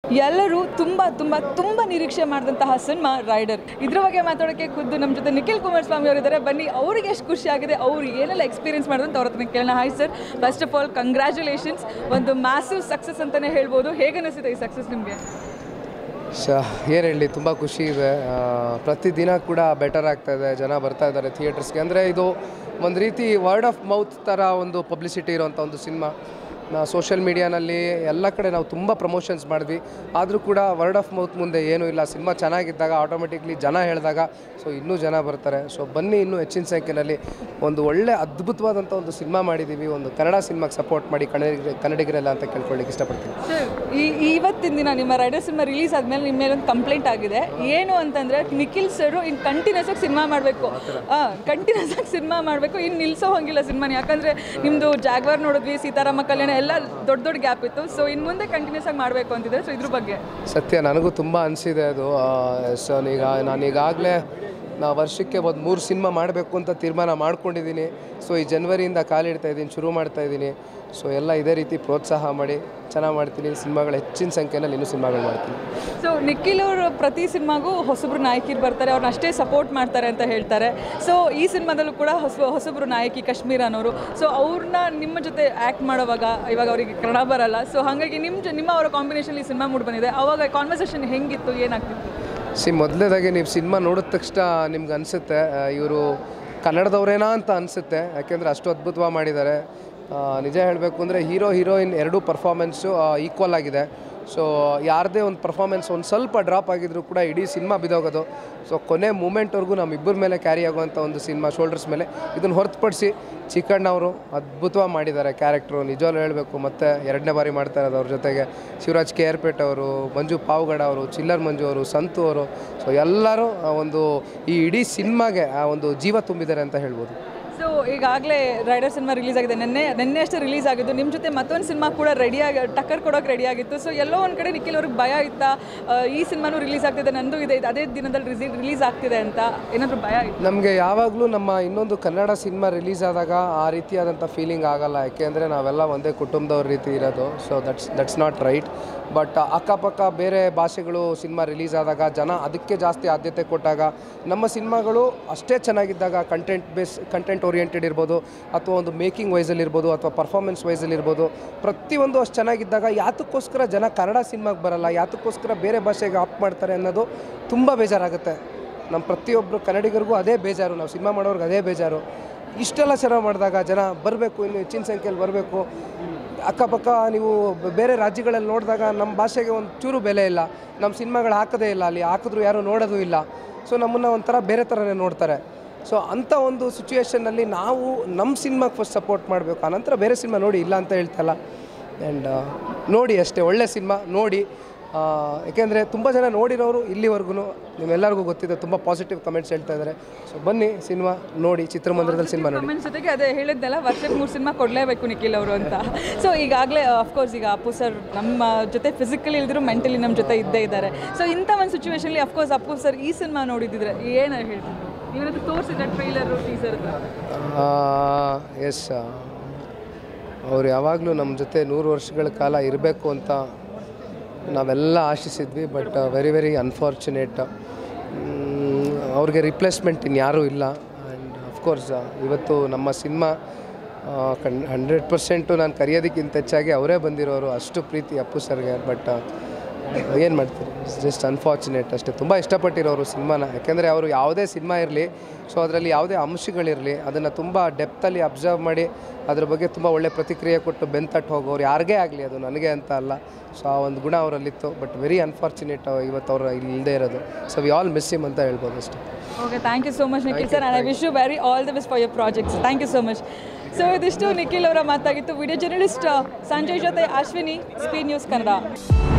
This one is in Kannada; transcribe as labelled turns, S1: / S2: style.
S1: ಎಲ್ಲರೂ ತುಂಬ ತುಂಬ ತುಂಬ ನಿರೀಕ್ಷೆ ಮಾಡಿದಂತಹ ಸಿನಿಮಾ ರೈಡರ್ ಇದ್ರ ಬಗ್ಗೆ ಮಾತಾಡೋಕ್ಕೆ ಖುದ್ದು ನಮ್ಮ ಜೊತೆ ನಿಖಿಲ್ ಕುಮಾರಸ್ವಾಮಿ ಅವರಿದ್ದಾರೆ ಬನ್ನಿ ಅವ್ರಿಗೆ ಎಷ್ಟು ಖುಷಿ ಆಗಿದೆ ಅವ್ರು ಏನೆಲ್ಲ ಎಕ್ಸ್ಪೀರಿಯನ್ಸ್ ಮಾಡಿದ್ರು ಅಂತ ಅವ್ರ ಹತ್ರ ಕೇಳೋಣ hi sir first of all congratulations ಒಂದು ಮ್ಯಾಸಿವ್ ಸಕ್ಸಸ್ ಅಂತಲೇ ಹೇಳ್ಬೋದು ಹೇಗೆ ಅನಿಸಿದೆ ಈ ಸಕ್ಸಸ್ ನಿಮಗೆ
S2: ಶ ಏನು ಹೇಳಲಿ ತುಂಬ ಖುಷಿ ಇದೆ ಆ, ಪ್ರತಿದಿನ ಕೂಡ ಬೆಟರ್ ಆಗ್ತಾ ಇದೆ ಜನ ಬರ್ತಾ ಇದ್ದಾರೆ ಥಿಯೇಟರ್ಸ್ಗೆ ಅಂದರೆ ಇದು ಒಂದು ರೀತಿ ವರ್ಡ್ ಆಫ್ ಮೌತ್ ಥರ ಒಂದು ಪಬ್ಲಿಸಿಟಿ ಇರೋಂಥ ಒಂದು ಸಿನಿಮಾ ನಾ ಸೋಷಿಯಲ್ ಮೀಡಿಯಾನಲ್ಲಿ ಎಲ್ಲ ಕಡೆ ನಾವು ತುಂಬ ಪ್ರಮೋಷನ್ಸ್ ಮಾಡಿದ್ವಿ ಆದರೂ ಕೂಡ ವರ್ಡ್ ಆಫ್ ಮೌತ್ ಮುಂದೆ ಏನೂ ಇಲ್ಲ ಸಿನಿಮಾ ಚೆನ್ನಾಗಿದ್ದಾಗ ಆಟೋಮೆಟಿಕ್ಲಿ ಜನ ಹೇಳಿದಾಗ ಸೊ ಇನ್ನೂ ಜನ ಬರ್ತಾರೆ ಸೊ ಬನ್ನಿ ಇನ್ನೂ ಹೆಚ್ಚಿನ ಸಂಖ್ಯೆಯಲ್ಲಿ ಒಂದು ಒಳ್ಳೆ ಅದ್ಭುತವಾದಂಥ ಒಂದು ಸಿನಿಮಾ ಮಾಡಿದ್ದೀವಿ ಒಂದು ಕನ್ನಡ ಸಿನಿಮಾಗೆ ಸಪೋರ್ಟ್ ಮಾಡಿ ಕನ್ನಡಿಗರ ಕನ್ನಡಿಗರೆಲ್ಲ ಅಂತ ಕೇಳ್ಕೊಳ್ಳಿಕ್ಕೆ ಇಷ್ಟಪಡ್ತೀನಿ
S1: ಸರ್ ಈ ಇವತ್ತಿನ ದಿನ ನಿಮ್ಮ ರೈಡರ್ ಸಿನಿಮಾ ರಿಲೀಸ್ ಆದಮೇಲೆ ನಿಮ್ಮ ಮೇಲೆ ಒಂದು ಕಂಪ್ಲೇಂಟ್ ಆಗಿದೆ ಏನು ಅಂತಂದರೆ ನಿಖಿಲ್ ಸರು ಇನ್ನು ಕಂಟಿನ್ಯೂಸ್ ಆಗಿ ಸಿನಿಮಾ ಮಾಡಬೇಕು ಕಂಟಿನ್ಯೂಸ್ ಆಗಿ ಸಿನಿಮಾ ಮಾಡಬೇಕು ಇನ್ನು ನಿಲ್ಲಿಸೋ ಹೋಗಿಲ್ಲ ಸಿನಿಮಾನ ಯಾಕಂದರೆ ನಿಮ್ಮದು ಜಾಗ್ವಾರ್ ನೋಡಿದ್ವಿ ಸೀತಾರಾಮ ಕಲ್ಯಾಣ ಎಲ್ಲ ದೊಡ್ಡ ದೊಡ್ಡ ಗ್ಯಾಪ್ ಇತ್ತು ಸೊ ಇನ್ನು ಮುಂದೆ ಕಂಟಿನ್ಯೂಸ್ ಆಗಿ ಮಾಡಬೇಕು ಅಂತಿದೆ ಸೊ ಇದ್ರ ಬಗ್ಗೆ
S2: ಸತ್ಯ ನನಗೂ ತುಂಬ ಅನಿಸಿದೆ ಅದು ಸೊ ಈಗ ನಾನು ಈಗಾಗಲೇ ನಾ ವರ್ಷಕ್ಕೆ ಒಂದು ಮೂರು ಸಿನಿಮಾ ಮಾಡಬೇಕು ಅಂತ ತೀರ್ಮಾನ ಮಾಡ್ಕೊಂಡಿದ್ದೀನಿ ಸೊ ಈ ಜನವರಿಯಿಂದ ಕಾಲಿಡ್ತಾ ಇದ್ದೀನಿ ಶುರು ಮಾಡ್ತಾ ಇದ್ದೀನಿ ಸೊ ಎಲ್ಲ ಇದೇ ರೀತಿ ಪ್ರೋತ್ಸಾಹ ಮಾಡಿ ಚೆನ್ನಾಗಿ ಮಾಡ್ತೀನಿ ಸಿನಿಮಾಗಳು ಹೆಚ್ಚಿನ ಸಂಖ್ಯೆಯಲ್ಲಿ ಇನ್ನೂ ಸಿನಿಮಾಗಳು ಮಾಡ್ತೀನಿ
S1: ಸೊ ನಿಖಿಲ್ ಅವರು ಪ್ರತಿ ಸಿನಿಮಾಗೂ ಹೊಸಬ್ರು ನಾಯಕಿರು ಬರ್ತಾರೆ ಅವ್ರನ್ನ ಅಷ್ಟೇ ಸಪೋರ್ಟ್ ಮಾಡ್ತಾರೆ ಅಂತ ಹೇಳ್ತಾರೆ ಸೊ ಈ ಸಿನಿಮಾದಲ್ಲೂ ಕೂಡ ಹೊಸ ಹೊಸಬ್ರು ನಾಯಕಿ ಕಾಶ್ಮೀರ ಅನ್ನೋರು ಸೊ ಅವ್ರನ್ನ ನಿಮ್ಮ ಜೊತೆ ಆ್ಯಕ್ಟ್ ಮಾಡೋವಾಗ ಇವಾಗ ಅವರಿಗೆ ಕನ್ನಡ ಬರಲ್ಲ ಸೊ ಹಾಗಾಗಿ ನಿಮ್ಮ ಜೊ ನಿಮ್ಮ ಅವರ ಕಾಂಬಿನೇಷನ್ ಈ ಸಿನಿಮಾ ಮೂಡ್ ಬಂದಿದೆ ಅವಾಗ ಕಾನ್ವರ್ಸೇಷನ್ ಹೆಂಗಿತ್ತು ಏನಾಗ್ತಿತ್ತು
S2: ಸಿ ಮೊದಲನೇದಾಗಿ ನೀವು ಸಿನಿಮಾ ನೋಡಿದ ತಕ್ಷಣ ನಿಮ್ಗೆ ಅನಿಸುತ್ತೆ ಇವರು ಕನ್ನಡದವರೇನಾ ಅಂತ ಅನಿಸುತ್ತೆ ಯಾಕೆಂದರೆ ಅಷ್ಟು ಅದ್ಭುತವಾಗಿ ಮಾಡಿದ್ದಾರೆ ಆ, ನಿಜ ಹೇಳಬೇಕು ಅಂದರೆ ಹೀರೋ ಹೀರೋಯಿನ್ ಎರಡೂ ಪರ್ಫಾಮೆನ್ಸು ಈಕ್ವಲ್ ಆಗಿದೆ ಸೊ ಯಾರದೇ ಒಂದು ಪರ್ಫಾಮೆನ್ಸ್ ಒಂದು ಸ್ವಲ್ಪ ಡ್ರಾಪ್ ಆಗಿದ್ರು ಕೂಡ ಇಡೀ ಸಿನಿಮಾ ಬಿದ್ದೋಗೋದು ಸೊ ಕೊನೆ ಮೂಮೆಂಟ್ವರೆಗೂ ನಮ್ಮಿಬ್ಬರ ಮೇಲೆ ಕ್ಯಾರಿ ಆಗುವಂಥ ಒಂದು ಸಿನಿಮಾ ಶೋಲ್ಡರ್ಸ್ ಮೇಲೆ ಇದನ್ನು ಹೊರತುಪಡಿಸಿ ಚಿಕ್ಕಣ್ಣವರು ಅದ್ಭುತವಾಗಿ ಮಾಡಿದ್ದಾರೆ ಕ್ಯಾರೆಕ್ಟ್ರು ನಿಜವಾಗ್ಲೂ ಹೇಳಬೇಕು ಮತ್ತು ಎರಡನೇ ಬಾರಿ ಮಾಡ್ತಾ ಇರೋದು ಅವ್ರ ಜೊತೆಗೆ ಶಿವರಾಜ್ ಕೆ ಆರ್ ಪೇಟ್ ಅವರು ಮಂಜು ಪಾವಗಡ ಅವರು ಚಿಲ್ಲರ್ ಮಂಜು ಅವರು ಸಂತು ಅವರು ಸೊ ಎಲ್ಲರೂ ಆ ಒಂದು ಈ ಇಡೀ ಸಿನಿಮಾಗೆ ಆ ಒಂದು ಜೀವ ತುಂಬಿದ್ದಾರೆ ಅಂತ ಹೇಳ್ಬೋದು
S1: ಸೊ ಈಗಾಗಲೇ ರೈಡರ್ ಸಿನಿಮಾ ರಿಲೀಸ್ ಆಗಿದೆ ನಿನ್ನೆ ನಿನ್ನೆ ಅಷ್ಟೇ ರಿಲೀಸ್ ಆಗಿದ್ದು ನಿಮ್ಮ ಜೊತೆ ಮತ್ತೊಂದು ಸಿನಿಮಾ ಕೂಡ ರೆಡಿ ಆಗಿ ಟಕ್ಕರ್ ಕೊಡೋಕೆ ರೆಡಿ ಆಗಿತ್ತು ಸೊ ಎಲ್ಲೋ ಒಂದು ಕಡೆ ನಿಖಿಲ್ ಅವ್ರಿಗೆ ಭಯ ಇತ್ತಾ ಆ, ಈ ಸಿನಿಮಾನು ರಿಲೀಸ್ ಆಗ್ತಿದೆ ನಂದು ಇದೆ ಇದು ಅದೇ ದಿನದಲ್ಲಿ ರಿಲೀಸ್ ಆಗ್ತಿದೆ ಅಂತ ಏನಾದರೂ ಭಯ ಇತ್ತು
S2: ನಮಗೆ ಯಾವಾಗಲೂ ನಮ್ಮ ಇನ್ನೊಂದು ಕನ್ನಡ ಸಿನಿಮಾ ರಿಲೀಸ್ ಆದಾಗ ಆ ರೀತಿಯಾದಂಥ ಫೀಲಿಂಗ್ ಆಗಲ್ಲ ಯಾಕೆಂದರೆ ನಾವೆಲ್ಲ ಒಂದೇ ಕುಟುಂಬದವ್ರ ರೀತಿ ಇರೋದು so that's that's not right but ಅಕ್ಕಪಕ್ಕ ಬೇರೆ ಭಾಷೆಗಳು ಸಿನಿಮಾ ರಿಲೀಸ್ ಆದಾಗ ಜನ ಅದಕ್ಕೆ ಜಾಸ್ತಿ ಆದ್ಯತೆ ಕೊಟ್ಟಾಗ ನಮ್ಮ ಸಿನಿಮಾಗಳು ಅಷ್ಟೇ ಚೆನ್ನಾಗಿದ್ದಾಗ ಕಂಟೆಂಟ್ ಬೇಸ್ ಕಂಟೆಂಟ್ ಓರಿಯೆಂಟೆಡ್ ಇರ್ಬೋದು ಅಥವಾ ಒಂದು ಮೇಕಿಂಗ್ ವೈಸಲ್ಲಿ ಇರ್ಬೋದು ಅಥವಾ ಪರ್ಫಾರ್ಮೆನ್ಸ್ ವೈಸಲ್ಲಿ ಇರ್ಬೋದು ಪ್ರತಿಯೊಂದು ಅಷ್ಟು ಚೆನ್ನಾಗಿದ್ದಾಗ ಯಾತಕ್ಕೋಸ್ಕರ ಜನ ಕನ್ನಡ ಸಿನಿಮಾಗೆ ಬರಲ್ಲ ಯಾತಕ್ಕೋಸ್ಕರ ಬೇರೆ ಭಾಷೆಗೆ ಆಪ್ ಮಾಡ್ತಾರೆ ಅನ್ನೋದು ತುಂಬ ಬೇಜಾರಾಗುತ್ತೆ ನಮ್ಮ ಪ್ರತಿಯೊಬ್ಬರು ಕನ್ನಡಿಗರಿಗೂ ಅದೇ ಬೇಜಾರು ನಾವು ಸಿನಿಮಾ ಮಾಡೋರ್ಗೆ ಅದೇ ಬೇಜಾರು ಇಷ್ಟೆಲ್ಲ ಚೆನ್ನಾಗಿ ಮಾಡಿದಾಗ ಜನ ಬರಬೇಕು ಇನ್ನು ಹೆಚ್ಚಿನ ಸಂಖ್ಯೆಯಲ್ಲಿ ಬರಬೇಕು ಅಕ್ಕಪಕ್ಕ ನೀವು ಬ- ಬೇರೆ ರಾಜ್ಯಗಳಲ್ಲಿ ನೋಡಿದಾಗ ನಮ್ಮ ಭಾಷೆಗೆ ಒಂದು ಚೂರು ಬೆಲೆ ಇಲ್ಲ ನಮ್ಮ ಸಿನಿಮಾಗಳು ಹಾಕೋದೇ ಇಲ್ಲ ಅಲ್ಲಿ ಹಾಕಿದ್ರು ಯಾರೂ ನೋಡೋದು ಇಲ್ಲ ಸೊ ನಮ್ಮನ್ನು ಒಂಥರ ಬೇರೆ ಥರನೇ ನೋಡ್ತಾರೆ ಸೊ ಅಂಥ ಒಂದು ಸಿಚುವೇಷನ್ನಲ್ಲಿ ನಾವು ನಮ್ಮ ಸಿನಿಮಾಗೆ ಫಸ್ಟ್ ಸಪೋರ್ಟ್ ಮಾಡಬೇಕು ಆನಂತರ ಬೇರೆ ಸಿನಿಮಾ ನೋಡಿ ಇಲ್ಲ ಅಂತ ಹೇಳ್ತಲ್ಲ ಆ್ಯಂಡ್ ನೋಡಿ ಅಷ್ಟೇ ಒಳ್ಳೆ ಸಿನಿಮಾ ನೋಡಿ ಆ, ಯಾಕೆಂದರೆ ತುಂಬ ಜನ ನೋಡಿರೋರು ಇಲ್ಲಿವರೆಗೂ ನಿಮ್ಮೆಲ್ಲರಿಗೂ ಗೊತ್ತಿದೆ ತುಂಬ ಪಾಸಿಟಿವ್ ಕಮೆಂಟ್ಸ್ ಹೇಳ್ತಾ ಇದ್ದಾರೆ ಸೊ ಬನ್ನಿ ಸಿನಿಮಾ ನೋಡಿ ಚಿತ್ರಮಂದಿರದಲ್ಲಿ ಸಿನಿಮಾ ನೋಡಿ
S1: ಕಮೆಂಟ್ಸ್ ಜೊತೆಗೆ ಅದೇ ಹೇಳಿದ್ನಲ್ಲ ವರ್ಷಕ್ಕೆ ಮೂರು ಸಿನಿಮಾ ಕೊಡಲೇಬೇಕು ನಿಖಿಲ್ ಅವರು ಅಂತ ಸೊ ಈಗಾಗಲೇ ಅಫ್ಕೋರ್ಸ್ ಈಗ ಅಪ್ಪು ಸರ್ ನಮ್ಮ ಜೊತೆ ಫಿಸಿಕಲಿ ಇಲ್ದಿರೋ ಮೆಂಟಲಿ ನಮ್ಮ ಜೊತೆ ಇದ್ದೇ ಇದ್ದಾರೆ ಸೊ ಇಂಥ ಒಂದು ಸಿಚುವೇಶನ್ಲಿ ಅಫ್ಕೋರ್ಸ್ ಅಪ್ಪು ಸರ್ ಈ ಸಿನಿಮಾ ನೋಡಿದ್ರೆ ಏನು ಹೇಳ್ತಿದ್ರು ಇವತ್ತು ತೋರಿಸಿದ ಟ್ರೈಲರು ಟೀಸರ್
S2: ಎಸ್ ಅವ್ರು ಯಾವಾಗಲೂ ನಮ್ಮ ಜೊತೆ ನೂರು ವರ್ಷಗಳ ಕಾಲ ಇರಬೇಕು ಅಂತ ನಾವೆಲ್ಲ ಆಶಿಸಿದ್ವಿ ಬಟ್ ವೆರಿ ವೆರಿ ಅನ್ಫಾರ್ಚುನೇಟ್ ಅವ್ರಿಗೆ ರಿಪ್ಲೇಸ್ಮೆಂಟ್ ಇನ್ಯಾರೂ ಇಲ್ಲ ಆ್ಯಂಡ್ ಅಫ್ಕೋರ್ಸ್ ಇವತ್ತು ನಮ್ಮ ಸಿನಿಮಾ ಕಣ್ ಹಂಡ್ರೆಡ್ ಪರ್ಸೆಂಟು ನಾನು ಕರೆಯೋದಕ್ಕಿಂತ ಹೆಚ್ಚಾಗಿ ಅವರೇ ಬಂದಿರೋರು ಅಷ್ಟು ಪ್ರೀತಿ ಅಪ್ಪು ಸರ್ಗೆ ಬಟ್ ಏನು ಮಾಡ್ತೀರಿ ಜಸ್ಟ್ ಅನ್ಫಾರ್ಚುನೇಟ್ ಅಷ್ಟೇ ತುಂಬ ಇಷ್ಟಪಟ್ಟಿರೋರು ಸಿನಿಮಾನ ಯಾಕೆಂದರೆ ಅವರು ಯಾವುದೇ ಸಿನಿಮಾ ಇರಲಿ ಸೊ ಅದರಲ್ಲಿ ಯಾವುದೇ ಅಂಶಗಳಿರಲಿ ಅದನ್ನು ತುಂಬ ಡೆಪ್ತಲ್ಲಿ ಅಬ್ಸರ್ವ್ ಮಾಡಿ ಅದ್ರ ಬಗ್ಗೆ ತುಂಬ ಒಳ್ಳೆ ಪ್ರತಿಕ್ರಿಯೆ ಕೊಟ್ಟು ಬೆಂತಟ್ಟು ಹೋಗೋರು ಯಾರಿಗೇ ಆಗಲಿ ಅದು ನನಗೆ ಅಂತ ಅಲ್ಲ ಸೊ ಆ ಒಂದು ಗುಣ ಅವರಲ್ಲಿತ್ತು ಬಟ್ ವೆರಿ ಅನ್ಫಾರ್ಚುನೇಟ್ ಇವತ್ತು ಅವರು ಇಲ್ಲಿ ಇಲ್ಲದೆ ಇರೋದು so we all miss him ಅಂತ ಹೇಳ್ಬೋದು ಅಷ್ಟೇ
S1: okay thank you so much Nikhil sir and I wish you very all the best for your projects thank you so much so ಇದಿಷ್ಟು ನಿಖಿಲ್ ಅವರ ಮಾತಾಗಿತ್ತು ವಿಡಿಯೋ ಜರ್ನಲಿಸ್ಟ್ ಸಂಜಯ್ ಜೊತೆ ಅಶ್ವಿನಿ ಸ್ಪೀಡ್ ನ್ಯೂಸ್ ಕನ್ನಡ